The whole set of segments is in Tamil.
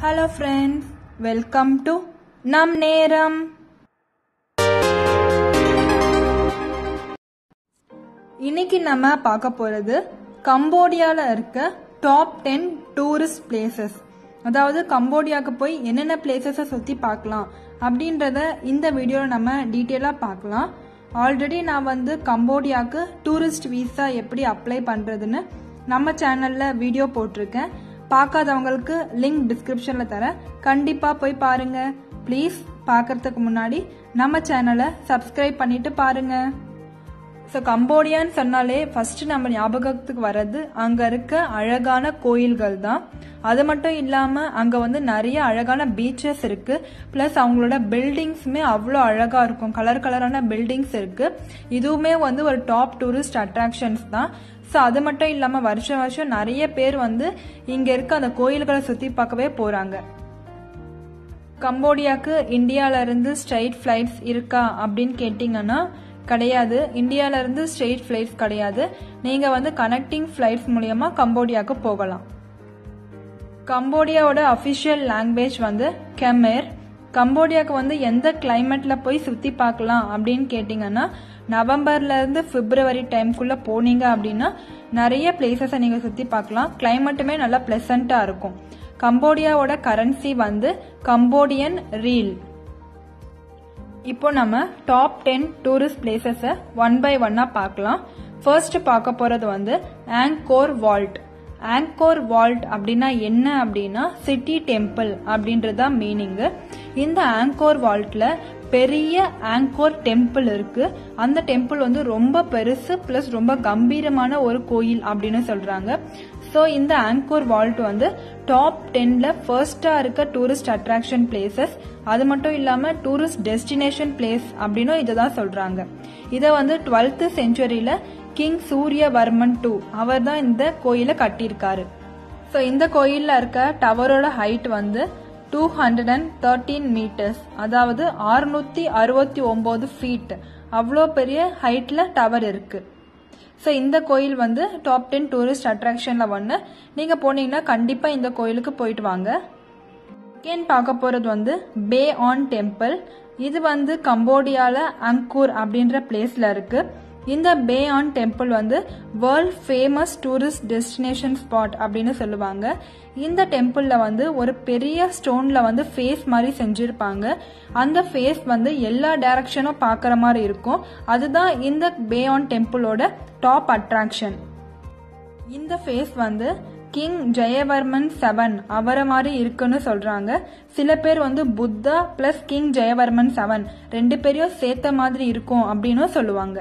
ஹலோ ஃப்ரெண்ட்ஸ் வெல்கம் டு நம் நேரம் இன்னைக்கு நம்ம பார்க்க போறது கம்போடியால இருக்க டாப் டென் டூரிஸ்ட் பிளேசஸ் அதாவது கம்போடியாவுக்கு போய் என்னென்ன பிளேசஸை சுற்றி பார்க்கலாம் அப்படின்றத இந்த வீடியோவில் நம்ம டீட்டெயிலாக பார்க்கலாம் ஆல்ரெடி நான் வந்து கம்போடியாவுக்கு டூரிஸ்ட் வீசா எப்படி அப்ளை பண்ணுறதுன்னு நம்ம சேனலில் வீடியோ போட்டிருக்கேன் பார்க்காதவங்களுக்கு லிங்க் டிஸ்கிரிப்ஷனில் தரேன் கண்டிப்பாக போய் பாருங்க ப்ளீஸ் பார்க்கறதுக்கு முன்னாடி நம்ம சேனலை சப்ஸ்கிரைப் பண்ணிட்டு பாருங்க ஸோ கம்போடியான்னு சொன்னாலே ஃபர்ஸ்ட் நம்ம ஞாபகத்துக்கு வர்றது அங்கே இருக்க அழகான கோயில்கள் தான் அது மட்டும் இல்லாமல் அங்கே வந்து நிறைய அழகான பீச்சஸ் இருக்கு ப்ளஸ் அவங்களோட பில்டிங்ஸுமே அவ்வளோ அழகாக இருக்கும் கலர் கலரான பில்டிங்ஸ் இருக்கு இதுவுமே வந்து ஒரு டாப் டூரிஸ்ட் அட்ராக்ஷன்ஸ் தான் ஸோ அது மட்டும் இல்லாமல் வருஷம் வருஷம் நிறைய பேர் வந்து இங்கே இருக்க அந்த கோயில்களை சுற்றி பார்க்கவே போகிறாங்க கம்போடியாவுக்கு இந்தியாவிலேருந்து ஸ்ட்ரைட் ஃப்ளைட்ஸ் இருக்கா அப்படின்னு கேட்டிங்கன்னா கிடையாது இந்தியாவிலேருந்து ஸ்ட்ரெயிட் ஃப்ளைட்ஸ் கிடையாது நீங்கள் வந்து கனெக்டிங் ஃப்ளைட்ஸ் மூலயமா கம்போடியாவுக்கு போகலாம் கம்போடியாவோட அஃபிஷியல் லாங்குவேஜ் வந்து கெமேர் கம்போடியாவுக்கு வந்து எந்த கிளைமேட்ல போய் சுற்றி பார்க்கலாம் அப்படின்னு கேட்டிங்கன்னா நவம்பர்லேருந்து பிப்ரவரி டைம்குள்ளே போனீங்க அப்படின்னா நிறைய பிளேசஸை நீங்கள் சுற்றி பார்க்கலாம் கிளைமேட்டுமே நல்லா ப்ளசண்ட்டாக இருக்கும் கம்போடியாவோட கரன்சி வந்து கம்போடியன் ரீல் இப்போ நம்ம டாப் டென் டூரிஸ்ட் பிளேசஸை ஒன் பை ஒன்னாக பார்க்கலாம் ஃபர்ஸ்ட் பார்க்க போகிறது வந்து ஆங்கோர் வால்ட் ஆங்கோர் வால்ட் அப்படின்னா என்ன அப்படின்னா சிட்டி டெம்பிள் அப்படின்றதா மீனிங்கு இந்த ஆங்கோர் வால்ட்ல பெரிய ஆங்கோர் டெம்பிள் இருக்கு அந்த டெம்பிள் வந்து ரொம்ப பெருசு பிளஸ் ரொம்ப கம்பீரமான ஒரு கோயில் அப்படின்னு சொல்றாங்க ஸோ இந்த ஆங்கோர் வால்ட் வந்து டாப் டென்ல ஃபர்ஸ்டா இருக்க டூரிஸ்ட் அட்ராக்ஷன் பிளேசஸ் அது மட்டும் இல்லாம டூரிஸ்ட் டெஸ்டினேஷன் பிளேஸ் அப்படின்னு இதை தான் சொல்றாங்க இதை வந்து டுவெல்த் செஞ்சுரியில கிங் சூரியவர்மன் டூ அவர் தான் இந்த கோயிலை கட்டியிருக்காரு ஸோ இந்த கோயிலில் இருக்க டவரோட ஹைட் வந்து two hundred and thirteen metres அதாவது அறுநூத்தி அறுபத்தி ஒன்பது ஃபீட் அவ்வளோ பெரிய ஹைட்ல டவர் இருக்கு ஸோ இந்த கோயில் வந்து டாப் டென் டூரிஸ்ட் அட்ராக்ஷன்ல ஒன்று நீங்க போனீங்கன்னா கண்டிப்பா இந்த கோயிலுக்கு போயிட்டு வாங்க செகண்ட் பார்க்க போறது வந்து பே ஆன் டெம்பிள் இது வந்து கம்போடியால அங்கூர் அப்படின்ற பிளேஸ்ல இருக்கு இந்த பே ஆன் டெம்பிள் வந்து world famous tourist destination spot அப்படின்னு சொல்லுவாங்க இந்த டெம்பிள்ல வந்து ஒரு பெரிய ஸ்டோன்ல வந்து ஃபேஸ் மாதிரி செஞ்சிருப்பாங்க அந்த ஃபேஸ் வந்து எல்லா டைரக்ஷனும் பார்க்குற மாதிரி இருக்கும் அதுதான் இந்த பே ஆன் டெம்பிளோட டாப் அட்ராக்ஷன் இந்த ஃபேஸ் வந்து கிங் ஜெயவர்மன் செவன் அவரை மாதிரி இருக்குன்னு சொல்றாங்க சில பேர் வந்து Buddha plus king Jayavarman seven ரெண்டு பேரையும் சேர்த்த மாதிரி இருக்கும் அப்படின்னு சொல்லுவாங்க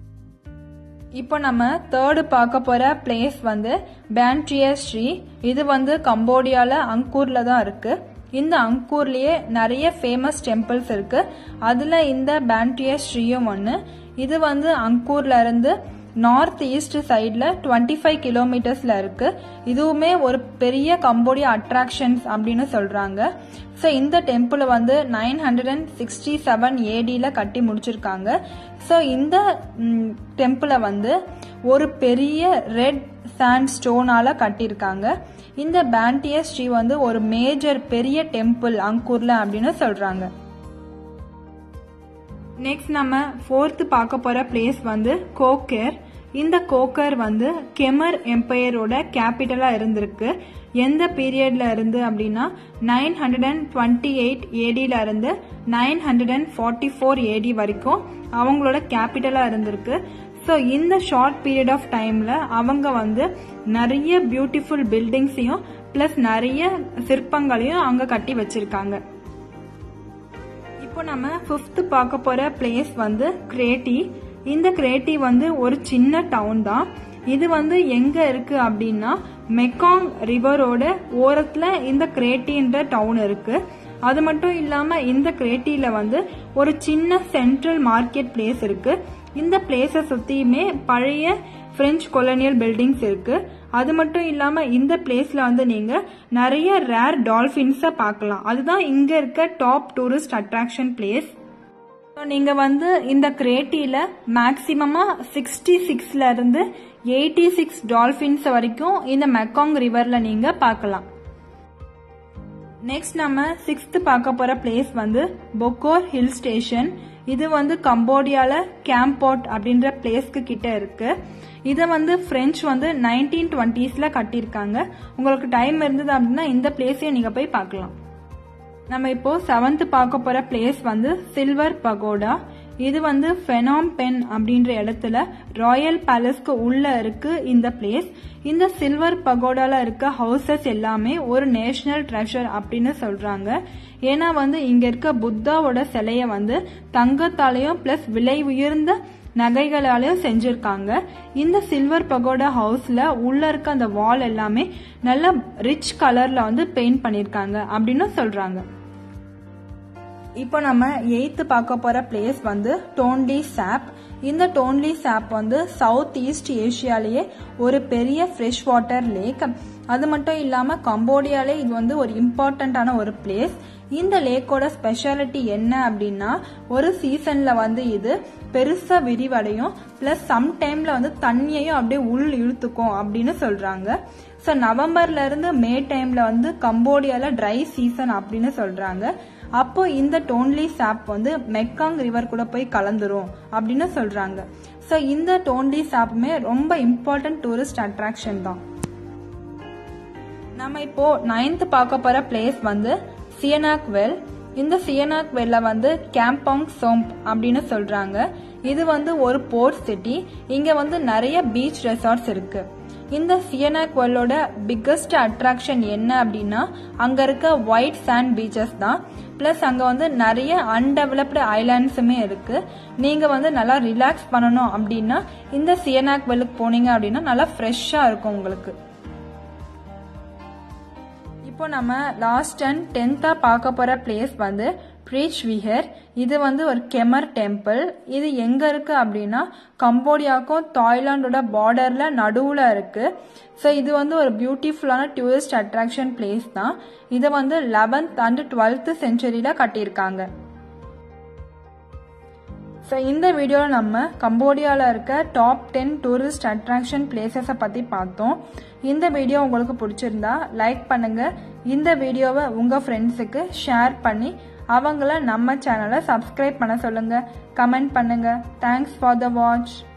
இப்போ நம்ம தேர்டு பார்க்க போற பிளேஸ் வந்து பேன்ட்ரியா ஸ்ரீ இது வந்து கம்போடியால அங்கூர்ல தான் இருக்கு இந்த அங்கூர்லயே நிறைய ஃபேமஸ் டெம்பிள்ஸ் இருக்கு அதுல இந்த பேன்ட்ரியா ஸ்ரீயும் ஒன்று இது வந்து அங்கூர்ல இருந்து நார்த் ஈஸ்ட் சைடில் டுவெண்ட்டி ஃபைவ் கிலோமீட்டர்ஸில் இருக்கு இதுவுமே ஒரு பெரிய கம்போடியா அட்ராக்ஷன்ஸ் அப்படின்னு சொல்கிறாங்க ஸோ இந்த டெம்பிள் வந்து nine hundred and sixty seven ஏடியில் கட்டி முடிச்சிருக்காங்க ஸோ இந்த டெம்பிளை வந்து ஒரு பெரிய ரெட் சாண்ட் ஸ்டோனால் கட்டியிருக்காங்க இந்த பேண்டிய ஸ்ரீ வந்து ஒரு மேஜர் பெரிய டெம்பிள் அங்கூரில் அப்படின்னு சொல்கிறாங்க நெக்ஸ்ட் நம்ம ஃபோர்த்து பார்க்க போகிற பிளேஸ் வந்து கோக்கர் இந்த கோக்கர் வந்து கெமர் எம்பையரோட கேபிட்டலாக இருந்திருக்கு எந்த பீரியட்ல இருந்து அப்படின்னா nine hundred and twenty eight ஏடியில இருந்து nine hundred and forty four AD வரைக்கும் அவங்களோட கேபிட்டலாக இருந்திருக்கு ஸோ இந்த ஷார்ட் பீரியட் ஆஃப் டைம்ல அவங்க வந்து நிறைய பியூட்டிஃபுல் பில்டிங்ஸையும் பிளஸ் நிறைய சிற்பங்களையும் அங்கே கட்டி வச்சிருக்காங்க இப்போ நம்ம ஃபிஃப்த் பார்க்க போற பிளேஸ் வந்து கிரேட்டி இந்த கிரேட்டி வந்து ஒரு சின்ன டவுன் தான் இது வந்து எங்க இருக்கு அப்படின்னா மெக்காங் ரிவரோட ஓரத்துல இந்த கிரேட்டின்ற டவுன் இருக்கு அது மட்டும் இல்லாம இந்த கிரேட்டியில வந்து ஒரு சின்ன சென்ட்ரல் மார்க்கெட் பிளேஸ் இருக்கு இந்த பிளேஸை சுத்தியுமே பழைய பிரெஞ்சு கொலனியல் பில்டிங்ஸ் இருக்கு அது மட்டும் இல்லாம இந்த பிளேஸ்ல வந்து நீங்க நிறைய ரேர் டால்பின்ஸை பார்க்கலாம் அதுதான் இங்க இருக்க டாப் டூரிஸ்ட் அட்ராக்ஷன் பிளேஸ் நீங்க வந்து இந்த கிரேட்டியில மேக்சிமமா சிக்ஸ்டி சிக்ஸ்ல இருந்து எயிட்டி சிக்ஸ் டால்பின்ஸ் வரைக்கும் இந்த மெக்காங் ரிவர்ல நீங்க பார்க்கலாம் நெக்ஸ்ட் நம்ம சிக்ஸ்த் பார்க்க போற பிளேஸ் வந்து பொக்கோர் ஹில் ஸ்டேஷன் இது வந்து கம்போடியால கேம்போட் அப்படின்ற பிளேஸ்க்கு கிட்ட இருக்கு இதை வந்து பிரெஞ்சு வந்து நைன்டீன் டுவெண்ட்டீஸ்ல கட்டியிருக்காங்க உங்களுக்கு டைம் இருந்தது அப்படின்னா இந்த பிளேஸையும் நீங்க போய் பார்க்கலாம் நம்ம இப்போ செவன்த் பார்க்க போற பிளேஸ் வந்து சில்வர் பகோடா இது வந்து ஃபெனாம் பென் அப்படின்ற இடத்துல ராயல் பேலஸ்க்கு உள்ள இருக்கு இந்த பிளேஸ் இந்த சில்வர் பகோடால இருக்க ஹவுசஸ் எல்லாமே ஒரு நேஷனல் ட்ரெஷர் அப்படின்னு சொல்றாங்க ஏன்னா வந்து இங்க இருக்க புத்தாவோட சிலைய வந்து தங்கத்தாலையும் பிளஸ் விலை உயர்ந்த நகைகளாலையும் செஞ்சிருக்காங்க இந்த சில்வர் பகோடா ஹவுஸ்ல உள்ள இருக்க அந்த வால் எல்லாமே நல்ல ரிச் கலர்ல வந்து பெயிண்ட் பண்ணிருக்காங்க அப்படின்னு சொல்றாங்க இப்போ நம்ம எயித்து பார்க்க போற பிளேஸ் வந்து டோன்லி சாப் இந்த டோன்லி சாப் வந்து சவுத் ஈஸ்ட் ஏஷியாலேயே ஒரு பெரிய ஃப்ரெஷ் வாட்டர் லேக் அது மட்டும் இல்லாம கம்போடியாலே இது வந்து ஒரு இம்பார்ட்டண்ட்டான ஒரு பிளேஸ் இந்த லேக்கோட ஸ்பெஷாலிட்டி என்ன அப்படின்னா ஒரு சீசன்ல வந்து இது பெருசா விரிவடையும் பிளஸ் சம் டைம்ல வந்து தண்ணியையும் அப்படியே உள் இழுத்துக்கும் அப்படின்னு சொல்றாங்க ஸோ நவம்பர்ல இருந்து மே டைம்ல வந்து கம்போடியால ட்ரை சீசன் அப்படின்னு சொல்றாங்க அப்போ இந்த டோன்லி சாப் வந்து மெக்காங் ரிவர் கூட போய் கலந்துரும் அப்படின்னு சொல்றாங்க ஸோ இந்த டோன்லி சாப்புமே ரொம்ப இம்பார்ட்டன்ட் டூரிஸ்ட் அட்ராக்ஷன் தான் நம்ம இப்போ நைன்த் பார்க்க போற பிளேஸ் வந்து சியனாக் வெல் இந்த சியனாக் வெல்ல வந்து கேம்பாங் சோம்ப் அப்படின்னு சொல்றாங்க இது வந்து ஒரு போர்ட் சிட்டி இங்க வந்து நிறைய பீச் ரெசார்ட்ஸ் இருக்கு இந்த சியனாக் வெல்லோட பிக்கஸ்ட் அட்ராக்ஷன் என்ன அப்படின்னா அங்க இருக்க ஒயிட் சாண்ட் பீச்சஸ் தான் பிளஸ் அங்க வந்து நிறைய அன்டெவலப்டு ஐலாண்ட்ஸுமே இருக்கு நீங்க வந்து நல்லா ரிலாக்ஸ் பண்ணணும் அப்படின்னா இந்த சியனாக் வெல்லுக்கு போனீங்க அப்படின்னா நல்லா ஃப்ரெஷ்ஷா இருக்கும் உங்களுக்கு இப்போ நம்ம லாஸ்ட் அண்ட் டென்த்தா பார்க்க போற பிளேஸ் வந்து ப்ரீச் விஹர் இது வந்து ஒரு கெமர் டெம்பிள் இது எங்க இருக்கு அப்படின்னா கம்போடியாவுக்கும் தாய்லாண்டோட பார்டர்ல நடுவுல இருக்கு ஸோ இது வந்து ஒரு பியூட்டிஃபுல்லான டூரிஸ்ட் அட்ராக்ஷன் பிளேஸ் தான் இதை வந்து லெவன்த் அண்ட் டுவெல்த் செஞ்சுரியில கட்டியிருக்காங்க ஸோ இந்த வீடியோவில் நம்ம கம்போடியாவில் இருக்க டாப் டென் டூரிஸ்ட் அட்ராக்ஷன் பிளேசஸை பற்றி பார்த்தோம் இந்த வீடியோ உங்களுக்கு பிடிச்சிருந்தா லைக் பண்ணுங்க இந்த வீடியோவை உங்கள் ஃப்ரெண்ட்ஸுக்கு ஷேர் பண்ணி அவங்கள நம்ம சேனலை சப்ஸ்கிரைப் பண்ண சொல்லுங்க கமெண்ட் பண்ணுங்க தேங்க்ஸ் ஃபார் த வாட்ச்